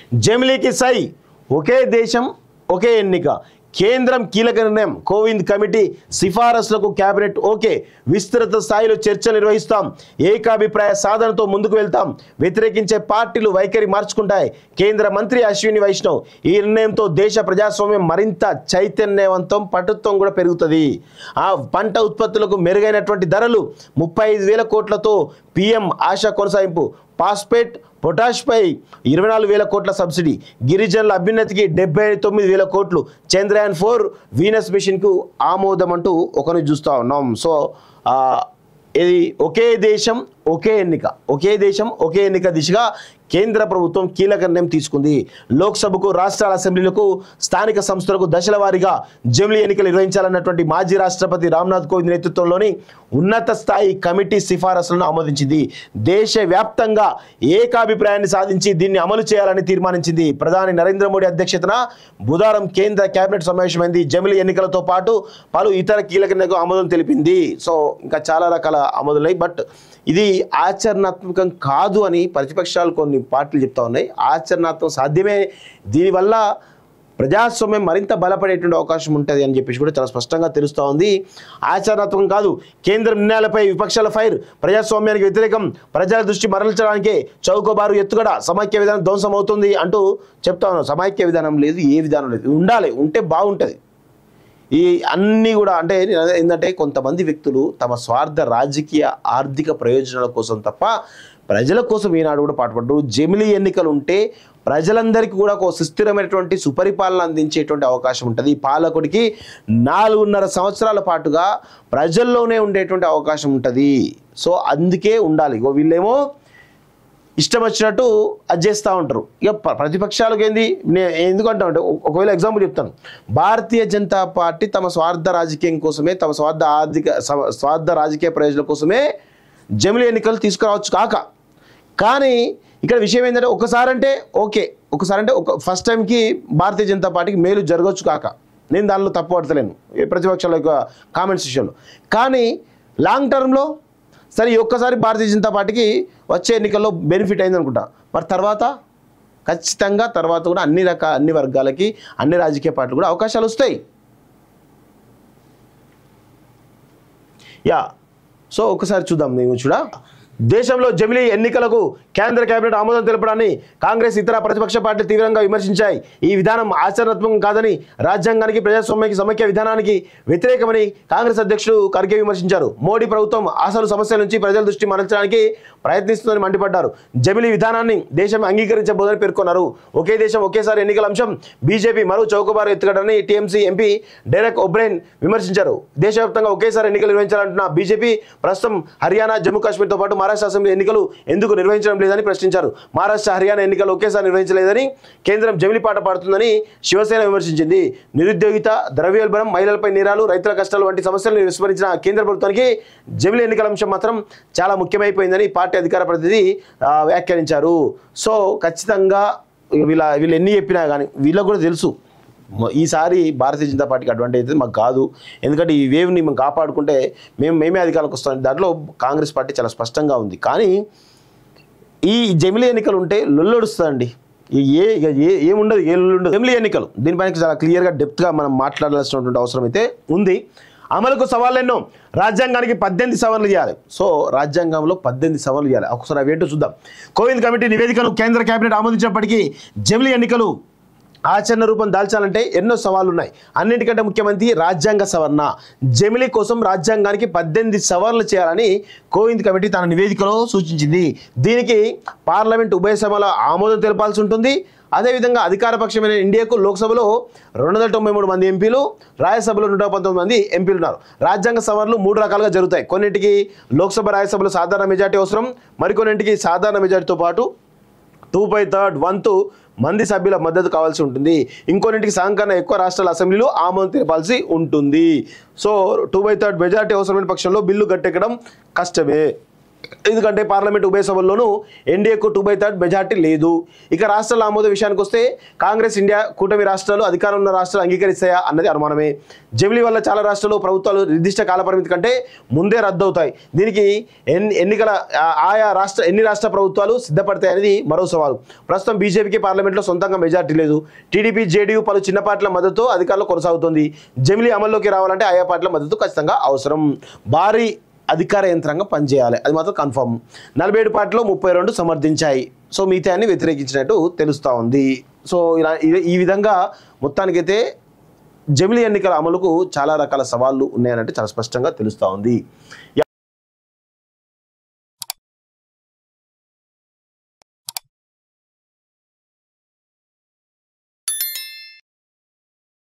జమిలీకి సై ఒకే దేశం ఒకే ఎన్నిక కేంద్రం కీలక నిర్ణయం కోవింద్ కమిటీ సిఫారసులకు కేబినెట్ ఓకే విస్తృత స్థాయిలో చర్చలు నిర్వహిస్తాం ఏకాభిప్రాయ సాధనతో ముందుకు వెళ్తాం వ్యతిరేకించే పార్టీలు వైఖరి మార్చుకుంటాయి కేంద్ర మంత్రి అశ్విని వైష్ణవ్ ఈ నిర్ణయంతో దేశ ప్రజాస్వామ్యం మరింత చైతన్యవంతం పటుత్వం కూడా పెరుగుతుంది ఆ పంట ఉత్పత్తులకు మెరుగైనటువంటి ధరలు ముప్పై ఐదు వేల కోట్లతో పిఎం ఆశ కొనసాగింపు పాస్పేట్ పొటాష్పై ఇరవై నాలుగు వేల కోట్ల సబ్సిడీ గిరిజనుల అభ్యున్నతికి డెబ్బై తొమ్మిది వేల కోట్లు చంద్రయాన్ ఫోర్ వీనస్ మిషన్కు ఆమోదం అంటూ ఒకరిని చూస్తూ ఉన్నాం సో ఆ, ఇది ఒకే దేశం ఒకే ఎన్నిక ఒకే దేశం ఒకే ఎన్నిక దిశగా కేంద్ర ప్రభుత్వం కీలక నిర్ణయం తీసుకుంది లోక్సభకు రాష్ట్రాల అసెంబ్లీలకు స్థానిక సంస్థలకు దశల వారీగా జమిలీ ఎన్నికలు నిర్వహించాలన్నటువంటి మాజీ రాష్ట్రపతి రామ్నాథ్ కోవింద్ నేతృత్వంలోని ఉన్నత స్థాయి కమిటీ సిఫారసులను ఆమోదించింది దేశవ్యాప్తంగా ఏకాభిప్రాయాన్ని సాధించి దీన్ని అమలు చేయాలని తీర్మానించింది ప్రధాని నరేంద్ర మోడీ అధ్యక్షతన బుధవారం కేంద్ర కేబినెట్ సమావేశమైంది జమిలీ ఎన్నికలతో పాటు పలు ఇతర కీలక నిర్ణయాలకు ఆమోదం తెలిపింది సో ఇంకా చాలా రకాల ఆమోదాలు బట్ ఇది ఆచరణాత్మకం కాదు అని ప్రతిపక్షాలు కొన్ని పార్టీలు చెప్తా ఉన్నాయి ఆచరణాత్మకం సాధ్యమే దీనివల్ల ప్రజాస్వామ్యం మరింత బలపడేటువంటి అవకాశం ఉంటుంది అని చెప్పేసి కూడా చాలా స్పష్టంగా తెలుస్తూ ఉంది ఆచరణాత్మకం కాదు కేంద్ర నిర్ణయాలపై విపక్షాల ఫైర్ ప్రజాస్వామ్యానికి వ్యతిరేకం ప్రజల దృష్టి మరల్చడానికే చౌకబారు ఎత్తుగడ సమైక్య విధానం ధ్వంసం అవుతుంది అంటూ చెప్తా ఉన్నాం సమైక్య విధానం లేదు ఏ విధానం లేదు ఉండాలి ఉంటే బాగుంటుంది ఈ అన్నీ కూడా అంటే ఏంటంటే కొంతమంది వ్యక్తులు తమ స్వార్థ రాజకీయ ఆర్థిక ప్రయోజనాల కోసం తప్ప ప్రజల కోసం ఈనాడు కూడా పాటుపడ్డారు జమిలీ ఎన్నికలు ఉంటే ప్రజలందరికీ కూడా ఒక సుస్థిరమైనటువంటి సుపరిపాలన అందించేటువంటి అవకాశం ఉంటుంది ఈ పాలకుడికి నాలుగున్నర సంవత్సరాల పాటుగా ప్రజల్లోనే ఉండేటువంటి అవకాశం ఉంటుంది సో అందుకే ఉండాలి ఇగో వీళ్ళేమో ఇష్టం వచ్చినట్టు అది చేస్తూ ఉంటారు ఇక ప్ర- ప్రతిపక్షాలకు ఏంది నేను ఎందుకంటా అంటే ఒక- ఒకవేళ ఎగ్జాంపుల్ చెప్తాను భారతీయ జనతా పార్టీ తమ స్వార్థ రాజకీయం కోసమే తమ స్వార్థ ఆర్థిక స- స్వార్థ రాజకీయ ప్రయోజనాల కోసమే జమిలీ ఎన్నికలు తీసుకురావచ్చు కాక కానీ ఇక్కడ విషయం ఏంటంటే ఒకసారి అంటే ఓకే ఒకసారి అంటే ఒక ఫస్ట్ టైంకి భారతీయ జనతా పార్టీకి మేలు జరగవచ్చు కాక నేను దానిలో తప్పు పడతలేను ఈ ప్రతిపక్షాల యొక్క కామెంట్స్ విషయంలో కానీ లాంగ్ టర్మ్లో సరే ఈ ఒక్కసారి భారతీయ జనతా పార్టీకి వచ్చే ఎన్నికల్లో బెనిఫిట్ అయింది అనుకుంటా మరి తర్వాత ఖచ్చితంగా తర్వాత కూడా అన్ని రకాల అన్ని వర్గాలకి అన్ని రాజకీయ పార్టీలు కూడా అవకాశాలు వస్తాయి యా సో ఒకసారి చూద్దాం మేము చూడ దేశంలో జమిలీ ఎన్నికలకు కేంద్ర కేబినెట్ ఆమోదం తెలపడాన్ని కాంగ్రెస్ ఇతర ప్రతిపక్ష పార్టీలు తీవ్రంగా విమర్శించాయి ఈ విధానం ఆచరణాత్మకం కాదని రాజ్యాంగానికి ప్రజాస్వామ్యానికి సమైక్య విధానానికి వ్యతిరేకమని కాంగ్రెస్ అధ్యక్షుడు ఖర్గే విమర్శించారు మోడీ ప్రభుత్వం అసలు సమస్యల నుంచి ప్రజల దృష్టి మరల్చడానికి ప్రయత్నిస్తుందని మండిపడ్డారు జమిలీ విధానాన్ని దేశం అంగీకరించబోదని పేర్కొన్నారు ఒకే దేశం ఒకేసారి ఎన్నికల అంశం బీజేపీ మరో చౌకబారు ఎత్తుగడని టీఎంసీ ఎంపీ డెరెక్ ఒబ్రైన్ విమర్శించారు దేశవ్యాప్తంగా ఒకేసారి ఎన్నికలు నిర్వహించాలంటున్న బీజేపీ ప్రస్తుతం హర్యానా జమ్మూ కాశ్మీర్తో పాటు మహారాష్ట్ర అసెంబ్లీ ఎన్నికలు ఎందుకు నిర్వహించడం లేదని ప్రశ్నించారు మహారాష్ట్ర హర్యానా ఎన్నికలు ఒకేసారి నిర్వహించలేదని కేంద్రం జమిలి పాట పాడుతుందని శివసేన విమర్శించింది నిరుద్యోగిత ద్రవ్యోల్బణం మహిళలపై నేరాలు రైతుల కష్టాలు వంటి సమస్యలను విస్మరించిన కేంద్ర ప్రభుత్వానికి జమిలి ఎన్నికల అంశం మాత్రం చాలా ముఖ్యమైపోయిందని పార్టీ అధికార ప్రతినిధి ఆ, వ్యాఖ్యానించారు సో ఖచ్చితంగా వీళ్ళ వీళ్ళు ఎన్ని చెప్పినా కానీ వీళ్ళకు కూడా తెలుసు మ- ఈసారి భారతీయ జనతా పార్టీకి అడ్వాంటేజ్ అయితే మాకు కాదు ఎందుకంటే ఈ వేవ్ని మేము కాపాడుకుంటే మేము మేమే అధికారంలోకి వస్తాం దాంట్లో కాంగ్రెస్ పార్టీ చాలా స్పష్టంగా ఉంది కానీ ఈ జమిలీ ఎన్నికలు ఉంటే లొల్లొడుస్తుందండి ఈ ఏ ఇక ఏ ఏముండదు ఏ లొల్లు ఉండదు జమిలీ ఎన్నికలు దీనిపైన చాలా క్లియర్గా డెప్త్గా మనం మాట్లాడాల్సినటువంటి అవసరం అయితే ఉంది అమలుకు సవాళ్ళు ఎన్నో రాజ్యాంగానికి పద్దెనిమిది సవరణలు చేయాలి సో రాజ్యాంగంలో పద్దెనిమిది సవరణలు చేయాలి ఒకసారి అవేంటో చూద్దాం కోవింద్ కమిటీ నివేదికను కేంద్ర కేబినెట్ ఆమోదించినప్పటికీ జమిలీ ఎన్నికలు ఆచరణ రూపం దాల్చాలంటే ఎన్నో సవాళ్లు ఉన్నాయి అన్నిటికంటే ముఖ్యమంత్రి రాజ్యాంగ సవరణ జమిలీ కోసం రాజ్యాంగానికి పద్దెనిమిది సవరణలు చేయాలని కోవింద్ కమిటీ తన నివేదికలో సూచించింది దీనికి పార్లమెంట్ ఉభయ సభల ఆమోదం తెలపాల్సి ఉంటుంది అదేవిధంగా అధికార పక్షమైన ఇండియాకు లోక్సభలో రెండు వందల తొంభై మూడు మంది ఎంపీలు రాజ్యసభలో నూట పంతొమ్మిది మంది ఎంపీలు ఉన్నారు రాజ్యాంగ సవరణలు మూడు రకాలుగా జరుగుతాయి కొన్నింటికి లోక్సభ రాజ్యసభలో సాధారణ మెజార్టీ అవసరం మరికొన్నింటికి సాధారణ మెజార్టీతో పాటు టూ బై థర్డ్ వంతు మంది సభ్యుల మద్దతు కావాల్సి ఉంటుంది ఇంకొన్నింటికి సహకరణ ఎక్కువ రాష్ట్రాల అసెంబ్లీలు ఆమోదం తెలపాల్సి ఉంటుంది so two by third majority అవసరమైన పక్షంలో బిల్లు గట్టెక్కడం కష్టమే ఎందుకంటే పార్లమెంట్ ఉభయ సభల్లోనూ ఎన్డీఏకు టూ బై థర్డ్ మెజార్టీ లేదు ఇక రాష్ట్రాల ఆమోద విషయానికి వస్తే కాంగ్రెస్ ఇండియా కూటమి రాష్ట్రాలు అధికారం ఉన్న రాష్ట్రాలు అంగీకరిస్తాయా అన్నది అనుమానమే జమిలీ వల్ల చాలా రాష్ట్రాలు ప్రభుత్వాలు నిర్దిష్ట కాలపరిమితి కంటే ముందే రద్దవుతాయి దీనికి ఎన్ ఎన్నికల ఆ, ఆయా రాష్ట్ర ఎన్ని రాష్ట్ర ప్రభుత్వాలు సిద్ధపడతాయి అనేది మరో సవాలు ప్రస్తుతం బీజేపీకి పార్లమెంట్లో సొంతంగా మెజార్టీ లేదు టీడీపీ జేడీయూ పలు చిన్న పార్టీల మద్దతు అధికారంలో కొనసాగుతుంది జమిలీ అమల్లోకి రావాలంటే ఆయా పార్టీల మద్దతు ఖచ్చితంగా అవసరం భారీ అధికార యంత్రాంగం పనిచేయాలి అది మాత్రం కన్ఫర్మ్ నలభై ఏడు పార్టీలో ముప్పై రెండు సమర్థించాయి సో మిగతాన్ని వ్యతిరేకించినట్టు తెలుస్తూ ఉంది సో ఇలా ఈ- ఈ విధంగా మొత్తానికైతే జమిలీ ఎన్నికల అమలుకు చాలా రకాల సవాళ్లు ఉన్నాయనంటే చాలా స్పష్టంగా తెలుస్తూ ఉంది